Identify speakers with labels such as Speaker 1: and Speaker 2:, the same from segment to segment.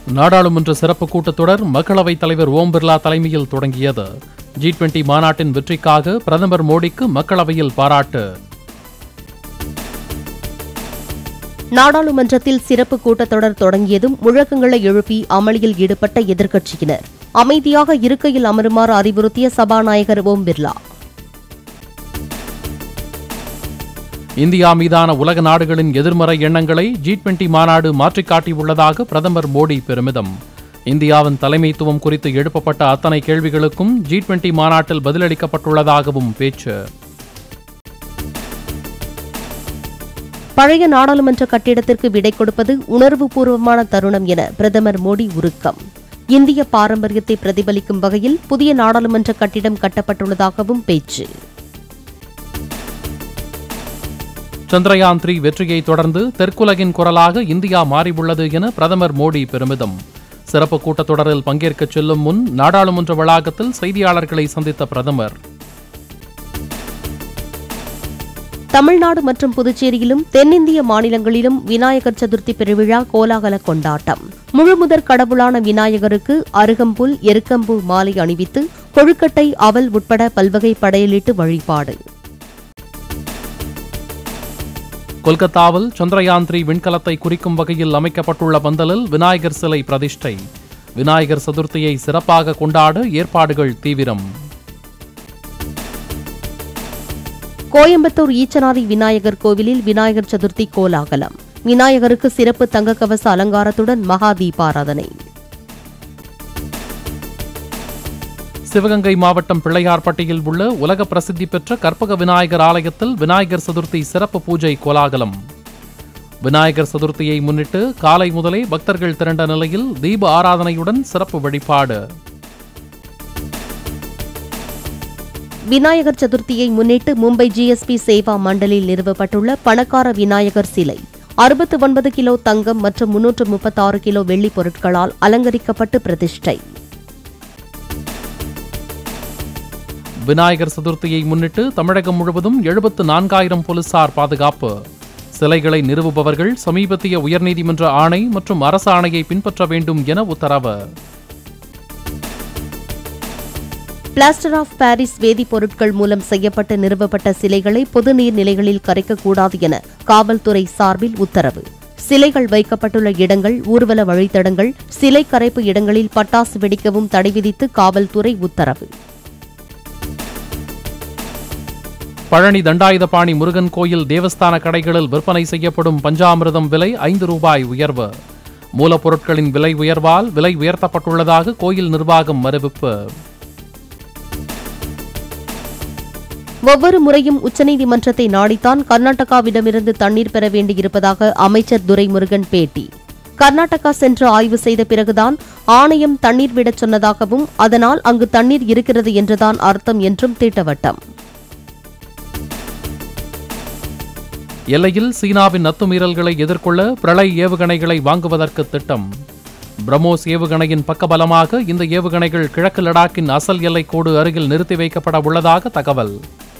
Speaker 1: நாடாளுமன்ற சிறப்பு கூட்டத்தொடர் மக்களவைத் தலைவர் ஓம் பிர்லா தலைமையில் தொடங்கியது ஜி டுவெண்டி மாநாட்டின் வெற்றிக்காக பிரதமர் மோடிக்கு மக்களவையில் பாராட்டு
Speaker 2: நாடாளுமன்றத்தில் சிறப்பு கூட்டத்தொடர் தொடங்கியதும் முழக்கங்களை எழுப்பி அமளியில் ஈடுபட்ட எதிர்க்கட்சியினர் அமைதியாக இருக்கையில் அமருமாறு அறிவுறுத்திய சபாநாயகர் ஓம் பிர்லா
Speaker 1: இந்தியா மீதான உலக நாடுகளின் எதிர்மறை எண்ணங்களை ஜி டுவெண்டி மாநாடு மாற்றிக் காட்டியுள்ளதாக பிரதமர் மோடி பெருமிதம் இந்தியாவின் தலைமைத்துவம் குறித்து எழுப்பப்பட்ட அத்தனை கேள்விகளுக்கும் ஜி டுவெண்டி மாநாட்டில் பதிலளிக்கப்பட்டுள்ளதாகவும் பேச்சு
Speaker 2: பழைய நாடாளுமன்ற கட்டிடத்திற்கு விடை கொடுப்பது உணர்வுபூர்வமான தருணம் என பிரதமர் மோடி உருக்கம் இந்திய பாரம்பரியத்தை பிரதிபலிக்கும் வகையில் புதிய நாடாளுமன்ற கட்டிடம் கட்டப்பட்டுள்ளதாகவும் பேச்சு
Speaker 1: சந்திரயான் த்ரீ வெற்றியை தொடர்ந்து தெற்குலகின் குரலாக இந்தியா மாறியுள்ளது என பிரதமர் மோடி பெருமிதம் சிறப்பு கூட்டத்தொடரில் பங்கேற்கச் செல்லும் முன் நாடாளுமன்ற வளாகத்தில் செய்தியாளர்களை சந்தித்த பிரதமர்
Speaker 2: தமிழ்நாடு மற்றும் புதுச்சேரியிலும் தென்னிந்திய மாநிலங்களிலும் விநாயகர் சதுர்த்தி பெருவிழா கோலாகல கொண்டாட்டம் முழுமுதற் கடவுளான விநாயகருக்கு அருகம்புல் எருக்கம்பூ மாலை அணிவித்து கொழுக்கட்டை அவல் உட்பட பல்வகை படையலிட்டு வழிபாடு
Speaker 1: கொல்கத்தாவில் சந்திரயான் த்ரீ விண்கலத்தை குறிக்கும் வகையில் அமைக்கப்பட்டுள்ள பந்தலில் விநாயகர் சிலை பிரதிஷ்டை விநாயகர் சதுர்த்தியை சிறப்பாக கொண்டாட ஏற்பாடுகள் தீவிரம்
Speaker 2: கோயம்புத்தூர் ஈச்சனாரி விநாயகர் கோவிலில் விநாயகர் சதுர்த்தி கோலாகலம் விநாயகருக்கு சிறப்பு தங்க கவச அலங்காரத்துடன் மகா தீபாராதனை
Speaker 1: சிவகங்கை மாவட்டம் பிள்ளையார்பட்டியில் உள்ள உலக பிரசித்தி பெற்ற கற்பக விநாயகர் ஆலயத்தில் விநாயகர் சதுர்த்தி சிறப்பு பூஜை கோலாகலம் விநாயகர் சதுர்த்தியை முன்னிட்டு காலை முதலே பக்தர்கள் திரண்ட நிலையில் தீப ஆராதனையுடன் சிறப்பு வழிபாடு
Speaker 2: விநாயகர் சதுர்த்தியை முன்னிட்டு மும்பை ஜிஎஸ்பி சேவா மண்டலில் நிறுவப்பட்டுள்ள பணக்கார விநாயகர் சிலை அறுபத்து ஒன்பது கிலோ தங்கம் மற்றும் முன்னூற்று முப்பத்தாறு கிலோ வெள்ளிப் பொருட்களால் அலங்கரிக்கப்பட்டு பிரதிஷ்டை
Speaker 1: விநாயகர் சதுர்த்தியை முன்னிட்டு தமிழகம் முழுவதும் எழுபத்து நான்காயிரம் போலீசார் பாதுகாப்பு சிலைகளை நிறுவுபவர்கள் சமீபத்திய உயர்நீதிமன்ற ஆணை மற்றும் அரசு ஆணையை பின்பற்ற வேண்டும் என உத்தரவு
Speaker 2: பிளாஸ்டர் ஆஃப் பாரிஸ் வேதிப்பொருட்கள் மூலம் செய்யப்பட்டு நிறுவப்பட்ட சிலைகளை பொது நீர்நிலைகளில் கரைக்கக்கூடாது என காவல்துறை சார்பில் உத்தரவு சிலைகள் வைக்கப்பட்டுள்ள இடங்கள் ஊர்வல வழித்தடங்கள் சிலை கரைப்பு இடங்களில் பட்டாசு வெடிக்கவும் தடை விதித்து காவல்துறை உத்தரவு
Speaker 1: பழனி தண்டாயுதபாணி முருகன் கோயில் தேவஸ்தான கடைகளில் விற்பனை செய்யப்படும் பஞ்சாமிர்தம் விலை ஐந்து ரூபாய் உயர்வு மூலப்பொருட்களின் விலை உயர்வால் விலை உயர்த்தப்பட்டுள்ளதாக கோயில் நிர்வாகம் அறிவிப்பு
Speaker 2: ஒவ்வொரு முறையும் உச்சநீதிமன்றத்தை நாடித்தான் கர்நாடகாவிடமிருந்து தண்ணீர் பெற வேண்டியிருப்பதாக அமைச்சர் துரைமுருகன் பேட்டி கர்நாடகா சென்று ஆய்வு செய்த பிறகுதான் ஆணையம் தண்ணீர் விடச் சொன்னதாகவும் அதனால் அங்கு தண்ணீர் இருக்கிறது என்றுதான் அர்த்தம் என்றும் திட்டவட்டம்
Speaker 1: எல்லையில் சீனாவின் அத்துமீறல்களை எதிர்கொள்ள பிரளய் ஏவுகணைகளை வாங்குவதற்கு திட்டம் பிரம்மோஸ் ஏவுகணையின் பக்கபலமாக இந்த ஏவுகணைகள் கிழக்கு லடாக்கின் அசல் எல்லைக்கோடு அருகில் நிறுத்தி வைக்கப்பட உள்ளதாக தகவல்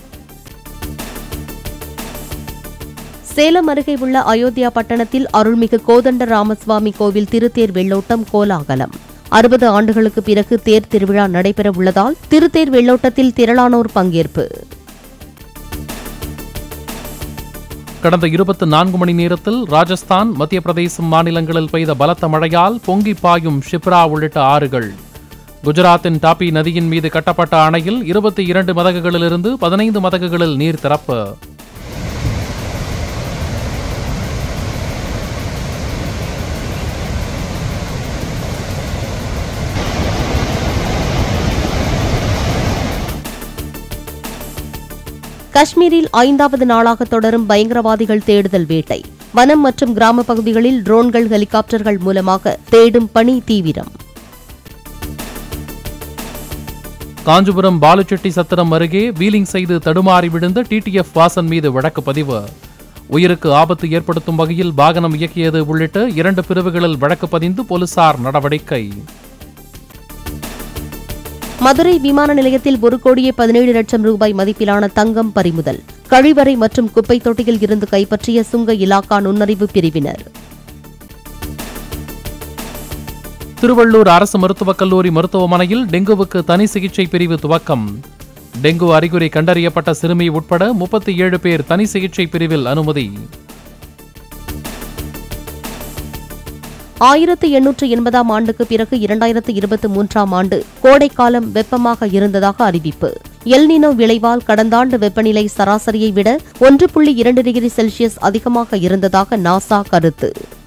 Speaker 2: சேலம் அருகே உள்ள அயோத்தியா பட்டணத்தில் அருள்மிகு கோதண்ட ராமசுவாமி கோவில் திருத்தேர் வெள்ளோட்டம் கோலாகலம் அறுபது ஆண்டுகளுக்கு பிறகு தேர் திருவிழா நடைபெற உள்ளதால் திருத்தேர் வெள்ளோட்டத்தில் திரளானோர் பங்கேற்பு
Speaker 1: கடந்த இருபத்தி நான்கு மணி நேரத்தில் ராஜஸ்தான் மத்திய பிரதேசம் மாநிலங்களில் பெய்த பலத்த மழையால் பொங்கி பாயும் ஷிப்ரா உள்ளிட்ட ஆறுகள் குஜராத்தின் டாப்பி நதியின் மீது கட்டப்பட்ட அணையில் இருபத்தி இரண்டு மதகுகளிலிருந்து பதினைந்து மதகுகளில் நீர் திறப்பு
Speaker 2: காஷ்மீரில் ஐந்தாவது நாளாக தொடரும் பயங்கரவாதிகள் தேடுதல் வேட்டை வனம் மற்றும் கிராம பகுதிகளில் ட்ரோன்கள் ஹெலிகாப்டர்கள் மூலமாக தேடும் பணி தீவிரம்
Speaker 1: காஞ்சிபுரம் பாலுச்செட்டி சத்திரம் அருகே வீலிங் செய்து தடுமாறி விழுந்த டிடிஎஃப் வாசன் மீது வழக்கு பதிவு உயிருக்கு ஆபத்து ஏற்படுத்தும் வகையில் வாகனம் இயக்கியது உள்ளிட்ட இரண்டு பிரிவுகளில் வழக்கு பதிந்து போலீசார் நடவடிக்கை
Speaker 2: மதுரை விமான நிலையத்தில் ஒரு கோடியே பதினேழு லட்சம் ரூபாய் மதிப்பிலான தங்கம் பறிமுதல் கழிவறை மற்றும் குப்பை தொட்டியில் இருந்து கைப்பற்றிய சுங்க இலாக்கா நுண்ணறிவு பிரிவினர்
Speaker 1: திருவள்ளூர் அரசு மருத்துவக் கல்லூரி மருத்துவமனையில் டெங்குவுக்கு தனி சிகிச்சை பிரிவு துவக்கம் டெங்கு அறிகுறி கண்டறியப்பட்ட சிறுமி உட்பட முப்பத்தி ஏழு பேர் தனி சிகிச்சை பிரிவில் அனுமதி
Speaker 2: ஆயிரத்து எண்ணூற்று எண்பதாம் ஆண்டுக்கு பிறகு இரண்டாயிரத்து இருபத்தி மூன்றாம் ஆண்டு கோடைக்காலம் வெப்பமாக இருந்ததாக அறிவிப்பு எல்னினோ விளைவால் கடந்த ஆண்டு வெப்பநிலை சராசரியை விட ஒன்று புள்ளி இரண்டு டிகிரி செல்சியஸ் அதிகமாக இருந்ததாக நாசா கருத்து